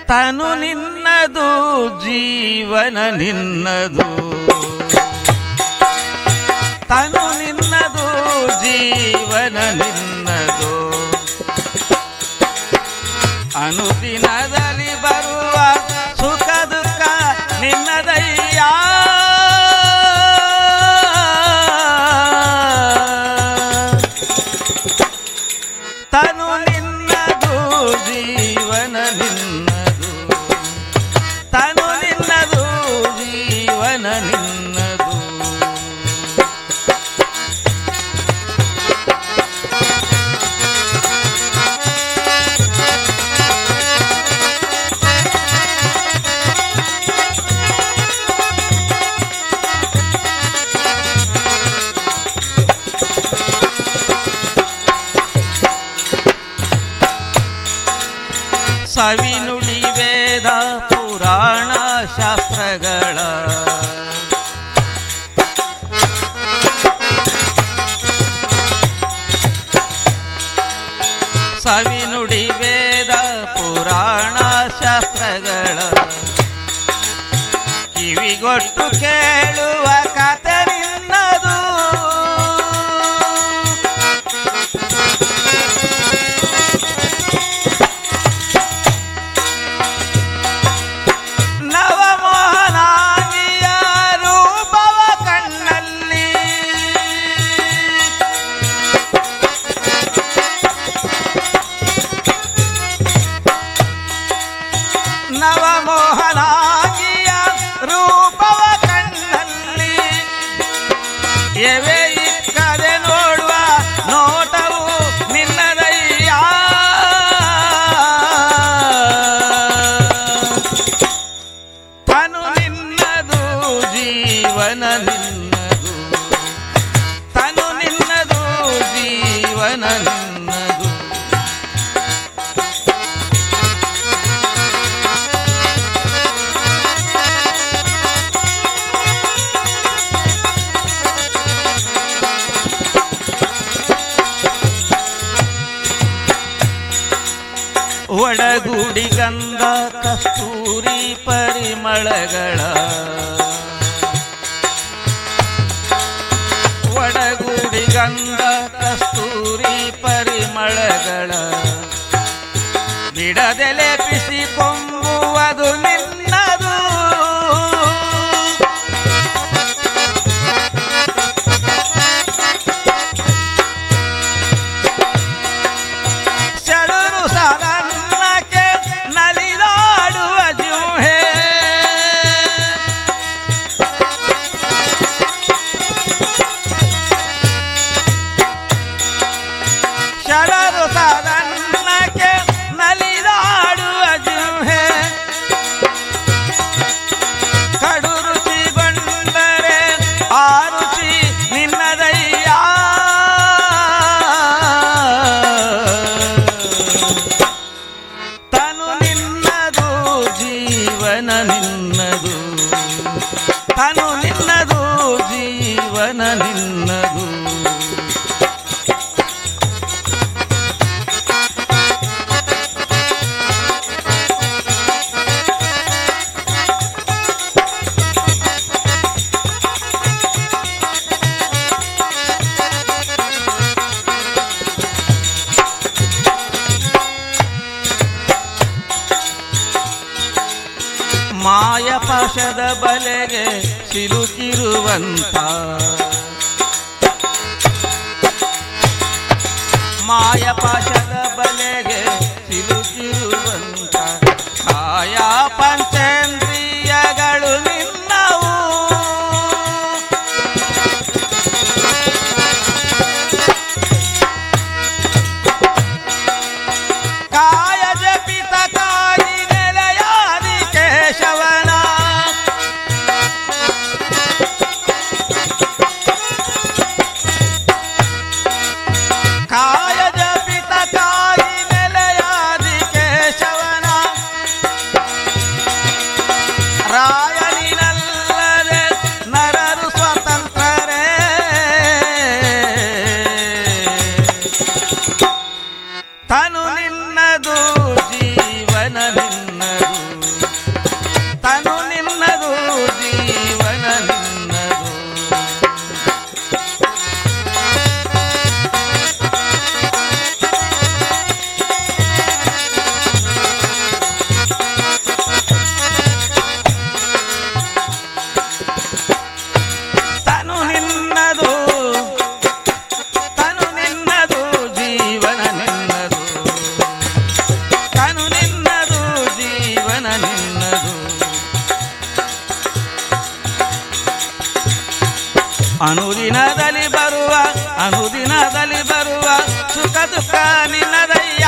ತನು ನಿನ್ನದು ಜೀವನ ನಿನ್ನದು ತನು ನಿನ್ನದು ಜೀವನ ನಿನ್ನದು ಅನುದಿನದಲ್ಲಿ ಬರುವ ಸುಖ ದುಃಖ ನಿನ್ನದಯ್ಯ ತನು ನಿನ್ನದು ಜೀವನ ನಿನ್ನದು ತನು ನಿನ್ನದು ಜೀವನ ನಿನ್ನದು ಸವಿನುಡಿ ವೇದ ಪುರಾಣ ಶಾಸ್ತ್ರಗಳ ಸವಿನುಡಿ ವೇದ ಪುರಾಣ ಶಾಸ್ತ್ರಗಳ ಕಿವಿಗೊಟ್ಟು ಕೇಳುವ ಕತೆ ನಿನ್ನದು ನವಮೋಹನಾಂಗಿಯ ರೂಪವ ಕಣ್ಣಲ್ಲಿ ನವಮೋಹನಾಂಗಿಯ ರೂಪವ ಕಣ್ಣಲ್ಲಿ ಎವೆ ಇಕ್ಕದೆ ನೋಡುವ ನೋಟವು ನಿನ್ನದಯ್ಯ ತನು ನಿನ್ನದು ಜೀವನ ನಿನ್ನದು ತನು ನಿನ್ನದು ಜೀವನ ನಿನ್ನದು ಒಡಗೂಡಿ ಗಂಧ ಕಸ್ತೂರಿ ಪರಿಮಳಗಳ ಒಡಗೂಡಿ ಗಂಧ ಕಸ್ತೂರಿ ಪರಿಮಳಗಳ ಬಿಡದೆ ಲೇಪಿಸಿಕೊಂಬುವುದು ನಿನ್ನದು ಸೆಳರು ಸಾರನ್ನಕ್ಕೆ ನಲಿದಾಡುವ ಜೂಹೆ ಶರರು ಸಾರನ್ನಕ್ಕೆ ನಲಿದಾಡುವ ಜೂಹೆ ಕಡು ರುಚಿಗೊಂಡರೆ ಆ ರುಚಿ ನಿನ್ನದಯ್ಯ ತನು ನಿನ್ನದು ಜೀವನ ನಿನ್ನದು ತನು ನಿನ್ನದು ಜೀವನ ನಿನ್ನದು ಮಾಯಪಾಶದ ಬಲೆಗೆ ಸಿಲುಕಿರುವಂತ ಮಾಯಪಾಶದ ಬಲೆಗೆ ಸಿಲುಕಿರುವಂತ ಕಾಯ ಪಂಚೇಂದ್ರಿಯಗಳು ನಿನ್ನವು ಕಾಯ ಜಪಿತ ಕಾಯಿ ನೆಲೆಯಾದಿ ಕೇಶವನ ಕಾಯ ಜಪಿತ ಕಾಯಿ ನೆಲೆಯಾದಿ ಕೇಶವನ ರಾಯನಿನಲ್ಲದೆ ನರರು ಸ್ವತಂತ್ರರೇ ತನು ನಿನ್ನದು ಜೀವನ ನಿನ್ನದು ಅನುದಿನದಲ್ಲಿ ಬರುವ ಅನುದಿನದಲ್ಲಿ ಬರುವ ಸುಖ ದುಃಖ ನಿನ್ನದಯ್ಯ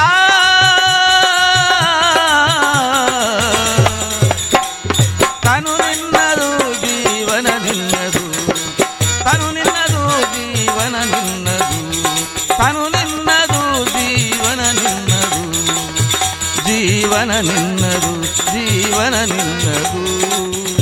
ತನು ನಿನ್ನದು ಜೀವನ ನಿನ್ನದು ತನು ನಿನ್ನದು ಜೀವನ ನಿನ್ನದು ತನು ನಿನ್ನದು ಜೀವನ ನಿನ್ನದು ಜೀವನ ನಿನ್ನದು ಜೀವನ ನಿನ್ನದು